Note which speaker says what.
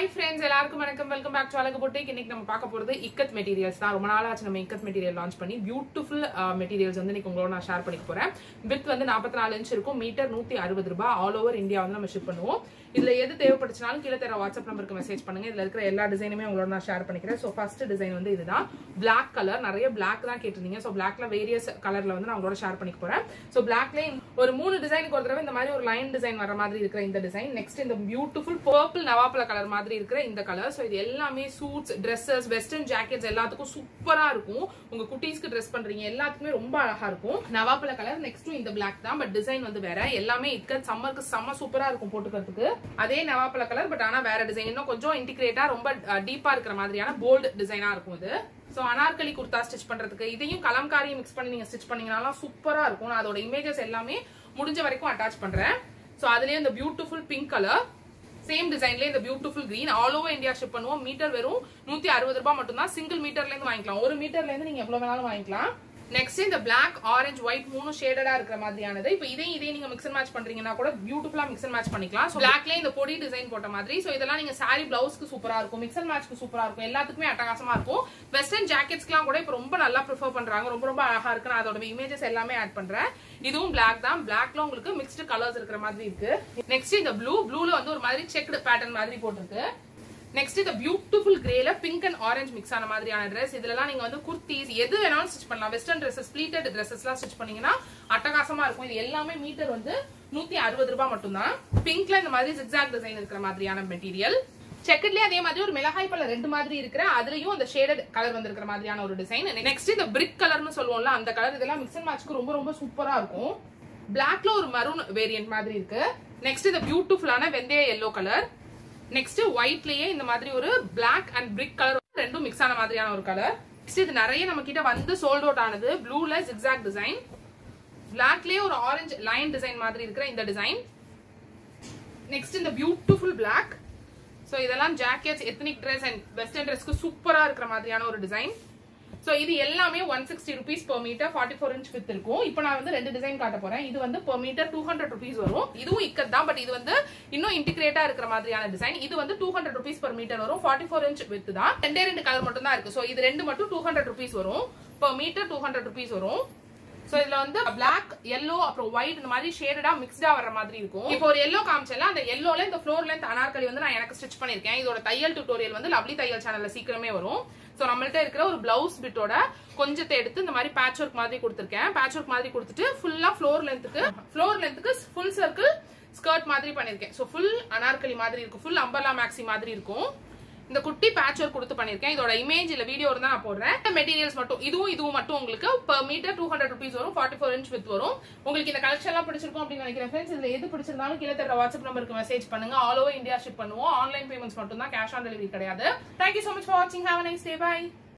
Speaker 1: hi friends எல்லாருக்கும் வணக்கம் welcome back to Azhagu boutique இன்னைக்கு நம்ம பார்க்க போறது இக்கத் மெட்டீரியல்ஸ் தான் ரொம்ப நாள் ஆச்சு நம்ம இக்கத் மெட்டீரியல் லான்ச் பண்ணி பியூட்டிஃபுல் மெட்டீரியல்ஸ் வந்து இன்னைக்கு உங்களோட நான் ஷேர் பண்ணிக்க போறேன் வித் வந்து நாற்பத்தி நாலு இன்ச் இருக்கும் மீட்டர் நூத்தி அறுபது ரூபாய் ஆல் ஓவர் இந்தியா வந்து நம்ம ஷிப் பண்ணுவோம் இதுல எது தேவைப்பட்டுச்சுனாலும் கீழே தர வாட்ஸ்அப் நம்பருக்கு மெசேஜ் பண்ணுங்க இதுல இருக்கிற எல்லா டிசைனுமே உங்களோட நான் ஷேர் பண்ணிக்கிறேன் ஸோ ஃபர்ஸ்ட் டிசைன் வந்து இதுதான் Black கலர் நிறைய Black தான் கேட்டிருந்தீங்க ஸோ பிளாக்ல வேரியஸ் கலர்ல வந்து நான் உங்களோட ஷேர் பண்ணிக்க போறேன் ஸோ பிளாக்லேயே ஒரு மூணு டிசைனுக்கு ஒரு தடவை இந்த மாதிரி ஒரு லைன் டிசைன் வர மாதிரி இருக்கிற இந்த டிசைன் நெக்ஸ்ட் இந்த பியூட்டிஃபுல் பர்பிள் நவாப்பழ கலர் மாதிரி இருக்கிற இந்த கலர் ஸோ இது எல்லாமே சூட்ஸ் ட்ரெஸ்ஸஸ் வெஸ்டர்ன் ஜாக்கெட்ஸ் எல்லாத்துக்கும் சூப்பரா இருக்கும் உங்க குட்டீஸ்க்கு ட்ரெஸ் பண்றீங்க எல்லாத்துக்குமே ரொம்ப அழகா இருக்கும் நவாப்பழ கலர் நெக்ஸ்ட்டும் இந்த Black தான் பட் டிசைன் வந்து வேற எல்லாமே இக்க சம்மருக்கு செம்ம சூப்பரா இருக்கும் போட்டுக்கிறதுக்கு அதே நவாப்பழ கலர் பட் ஆனா வேற டிசைன் இன்னும் கொஞ்சம் இன்டிகிரேட்டா ரொம்ப டீப்பா இருக்கிற மாதிரியான போல்டு டிசைனா இருக்கும் இது சோ அனார்கலி குர்தா ஸ்டிச் பண்றதுக்கு இதையும் கலம்காரியும் மிக்ஸ் பண்ணி நீங்க ஸ்டிச் பண்ணீங்கனாலும் சூப்பரா இருக்கும் நான் அதோட இமேஜஸ் எல்லாமே முடிஞ்ச வரைக்கும் அட்டாச் பண்றேன் சோ அதுலயே இந்த பியூட்டிஃபுல் பிங்க் கலர் சேம் டிசைன்ல இந்த beautiful green all over India ship பண்ணுவோம் மீட்டர் வெறும் நூத்தி அறுபது ரூபாய் மட்டும் தான் சிங்கிள் மீட்டர்ல இருந்து வாங்கிக்கலாம் ஒரு மீட்டர்ல இருந்து நீங்க எவ்வளவு வேணாலும் வாங்கிக்கலாம் நெக்ஸ்ட் இந்த பிளாக் ஆரஞ்சு ஒயிட் மூணு ஷேடடா இருக்கிற மாதிரியானது இப்போ இதையும் இதையும் நீங்க மிக்ஸ் அண்ட் மேட்ச் பண்றீங்கன்னா கூட பியூட்டிஃபுல்லா மிக்ஸ் அண்ட் மேட்ச் பண்ணிக்கலாம் ஸோ பிளாக்ல இந்த பொடி டிசைன் போட்ட மாதிரி ஸோ இதெல்லாம் நீங்க சாரி பிளவுஸ்க்கு சூப்பரா இருக்கும் மிக்ஸ் அண்ட் மேட்ச்க்கு சூப்பரா இருக்கும் எல்லாத்துக்குமே அட்டகாசமா இருக்கும் வெஸ்டர்ன் ஜாக்கெட்ஸ்க்குலாம் கூட இப்போ ரொம்ப நல்லா ப்ரிஃபர் பண்றாங்க ரொம்ப ரொம்ப அழகா இருக்கு நான் அதோட இமேஜஸ் எல்லாமே ஆட் பண்றேன் இதுவும் பிளாக் தான் பிளாக்ல உங்களுக்கு மிக்ஸ்டு கலர்ஸ் இருக்கிற மாதிரி இருக்கு நெக்ஸ்ட் இந்த ப்ளூ ப்ளூல வந்து ஒரு மாதிரி செக்டு பேட்டர்ன் மாதிரி போட்டிருக்கு நெக்ஸ்ட் இந்த பியூட்டிஃபுல் கிரேல பிங்க் அண்ட் ஆரஞ்சு மிக்ஸ் ஆன மாதிரியான ட்ரெஸ் இதுலலாம் நீங்க வந்து குர்த்திஸ் எது வேணாலும் ஸ்டிச் பண்ணலாம் வெஸ்டர்ன் ட்ரெஸ்ஸஸ் ஸ்ப்ளீட்டட் ட்ரெஸ்ஸஸ்லாம் ஸ்டிச் பண்ணீங்கன்னா அட்டகாசமா இருக்கும் இது எல்லாமே மீட்டர் வந்து நூத்தி அறுபது ரூபாய் மட்டும்தான் பிங்க்ல இந்த மாதிரி ஜிக்ஸாக் டிசைன் இருக்கிற மாதிரியான மெட்டீரியல் செக்கட்லயே அதே மாதிரி ஒரு மிளகாய் பழம் ரெண்டு மாதிரி இருக்கிற அதுலயும் அந்த ஷேடட் கலர் வந்திருக்கிற மாதிரியான ஒரு டிசைன் நெக்ஸ்ட் இந்த பிரிக் கலர்னு சொல்லுவோம்ல அந்த கலர் இதெல்லாம் மிக்ஸ் அண்ட் மேட்ச்க்கு ரொம்ப ரொம்ப சூப்பரா இருக்கும் பிளாக்ல ஒரு மரூன் வேரியன்ட் மாதிரி இருக்கு நெக்ஸ்ட் இந்த பியூட்டிஃபுல்லான வெந்தய எல்லோ கலர் நெக்ஸ்ட் ஒயிட்லயே இந்த மாதிரி ஒரு Black அண்ட் பிரிக் கலர் ரெண்டும் மிக்ஸ் ஆன மாதிரியான ஒரு கலர் நெக்ஸ்ட் இது நிறைய நம்ம கிட்ட வந்து சோல்ட் அவுட் ஆனது ப்ளூல ஜிக்ஸாக் டிசைன் பிளாக்லயே ஒரு ஆரஞ்சு லைன் டிசைன் மாதிரி இருக்கிற இந்த டிசைன் நெக்ஸ்ட் இந்த பியூட்டிஃபுல் Black ஸோ இதெல்லாம் jackets ethnic dress and western ட்ரெஸ்க்கு சூப்பரா இருக்கிற மாதிரியான ஒரு டிசைன் ஸோ இது எல்லாமே one sixty rupees per metre forty four inch width இருக்கும் இப்போ நான் வந்து ரெண்டு டிசைன் காட்ட போறேன் இது வந்து per metre two hundred rupees வரும் இதுவும் இக்கத் தான் பட் இது வந்து இன்னும் இன்டிகிரேட்டா இருக்கிற மாதிரியான டிசைன் இது வந்து two hundred rupees per metre வரும் ஃபார்ட்டி ஃபோர் இன்ச் வித் தான் ரெண்டே ரெண்டு கலர் மட்டும் தான் இருக்கு ஸோ இது ரெண்டு மட்டும் டூ ஹண்ட்ரட் ருபீஸ் வரும் per metre two hundred rupees வரும் சோ இதுல வந்து பிளாக் yellow அப்புறம் ஒயிட் இந்த மாதிரி ஷேடடா மிக்ஸ்டா வர மாதிரி இருக்கும் இப்போ ஒரு எல்லோ காமிச்சல அந்த எல்லோல இந்த ஃப்ளோர் லென்த் அனார்கலி வந்து நான் எனக்கு ஸ்டிச் பண்ணிருக்கேன் இதோட தையல் டியூட்டோரியல் வந்து லவ்லி தையல் சேனல்ல சீக்கிரமே வரும் சோ நம்மள்ட்ட இருக்கிற ஒரு பிளவுஸ் பிட்டோட கொஞ்சத்தை எடுத்து இந்த மாதிரி பேட்ச் ஒர்க் மாதிரி கொடுத்துருக்கேன் பேட்ச் ஒர்க் மாதிரி கொடுத்துட்டு ஃபுல்லா ஃப்ளோர் லென்த்துக்கு ஃப்ளோர் லென்த்துக்கு ஃபுல் சர்க்கிள் ஸ்கர்ட் மாதிரி பண்ணிருக்கேன் சோ ஃபுல் அனார்கலி மாதிரி இருக்கும் ஃபுல் அம்பர்லா மேக்ஸி மாதிரி இருக்கும் இந்த குட்டி பேட்ச் ஒர்க் கொடுத்து பண்ணிருக்கேன் இதோட இமேஜ் இல்ல வீடியோ இருந்தா நான் போடுறேன் மெட்டீரியல்ஸ் மட்டும் இதுவும் இதுவும் மட்டும் உங்களுக்கு per metre two hundred rupees வரும் ஃபார்ட்டி ஃபோர் இன்ச் வித் வரும் உங்களுக்கு இந்த கலெக்ஷன் எல்லாம் பிடிச்சிருக்கும் அப்படின்னு நினைக்கிறேன் ஃப்ரெண்ட்ஸ் இதுல எது பிடிச்சிருந்தாலும் கீழே தர வாட்ஸ்அப் நம்பருக்கு மெசேஜ் பண்ணுங்க ஆல் ஓவர் இந்தியா ஷிப் பண்ணுவோம் ஆன்லைன் பேமெண்ட்ஸ் மட்டும் தான் கேஷ் ஆன் டெலிவரி கிடையாது thank you so much for watching have a nice day bye